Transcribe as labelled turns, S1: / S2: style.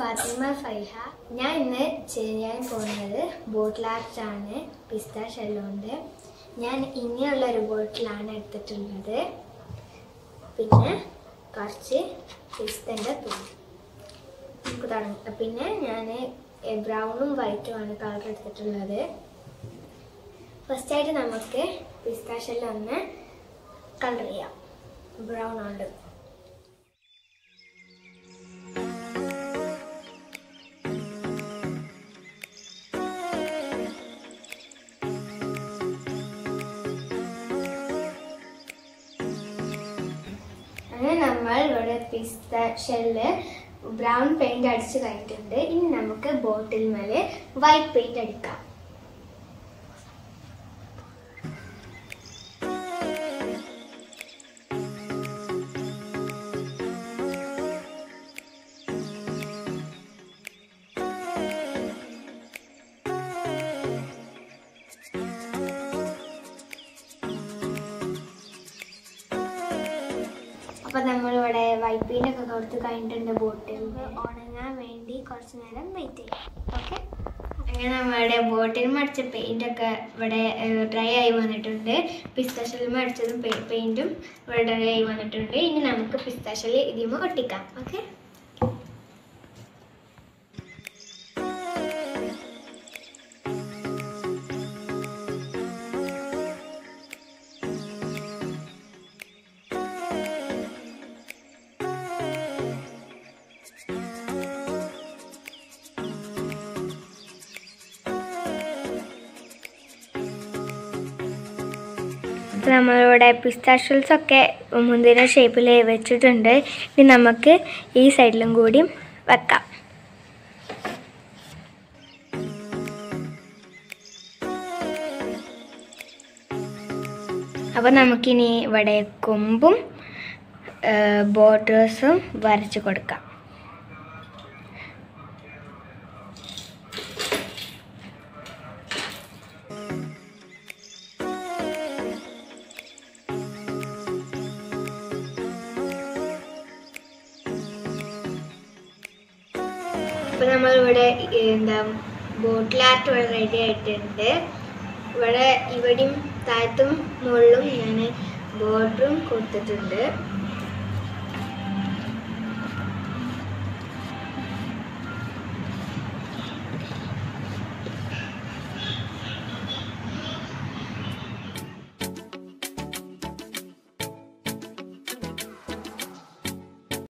S1: ഫാത്തിമ ഫൈഹ ഞാൻ ഇന്ന് ചെയ്യാൻ പോകുന്നത് ബോട്ടിൽ ആർട്ടാണ് പിസ്ത ഷെല്ലുകൊണ്ട് ഞാൻ ഇങ്ങനെയുള്ള ഒരു ബോട്ടിലാണ് എടുത്തിട്ടുള്ളത് പിന്നെ കുറച്ച് പിസ്തൻ്റെ തുണി നമുക്ക് തുടങ്ങാം പിന്നെ ഞാൻ ബ്രൗണും വൈറ്റുമാണ് കളർ എടുത്തിട്ടുള്ളത് ഫസ്റ്റായിട്ട് നമുക്ക് പിസ്ത ഷെല്ല് ഒന്ന് കളർ ചെയ്യാം ബ്രൗൺ ഉണ്ട് അങ്ങനെ നമ്മൾ ഇവിടെ പിസ്ത ഷെല്ല് ബ്രൗൺ പെയിന്റ് അടിച്ച് കഴിഞ്ഞിട്ടുണ്ട് ഇനി നമുക്ക് ബോട്ടിൽ മേലെ വൈറ്റ് പെയിന്റ് അടിക്കാം അപ്പൊ നമ്മളിവിടെ വൈറ്റ് പെയിന്റ് ഒക്കെ കൊടുത്ത് കഴിഞ്ഞിട്ടുണ്ട് ബോട്ടിൽ ഉണങ്ങാൻ വേണ്ടി കുറച്ച് നേരം വെയിറ്റ് ചെയ്യാം ഓക്കെ അങ്ങനെ നമ്മുടെ ബോട്ടിൽ മടിച്ച പെയിന്റ് ഒക്കെ ഇവിടെ ഡ്രൈ ആയി വന്നിട്ടുണ്ട് പിസ്താഷലിൽ മടിച്ചതും പെയിന്റും ഇവിടെ ഡ്രൈ ആയി വന്നിട്ടുണ്ട് ഇനി നമുക്ക് പിസ്താഷല് ഇതിമ ഒട്ടിക്കാം ഓക്കെ അപ്പോൾ നമ്മളിവിടെ പിസ്താഷ്യൽസ് ഒക്കെ മുന്തിര ഷേപ്പിൽ വെച്ചിട്ടുണ്ട് ഇനി നമുക്ക് ഈ സൈഡിലും കൂടിയും വെക്കാം അപ്പോൾ നമുക്കിനി ഇവിടെ കൊമ്പും ബോർഡേഴ്സും വരച്ച് കൊടുക്കാം ഇപ്പൊ നമ്മളിവിടെ എന്താ ബോട്ടിൽ ആർട്ട് ഇവിടെ റെഡി ആയിട്ടുണ്ട് ഇവിടെ ഇവിടെയും താഴത്തും മുകളിലും ഞാൻ ബോർഡറും കൊടുത്തിട്ടുണ്ട്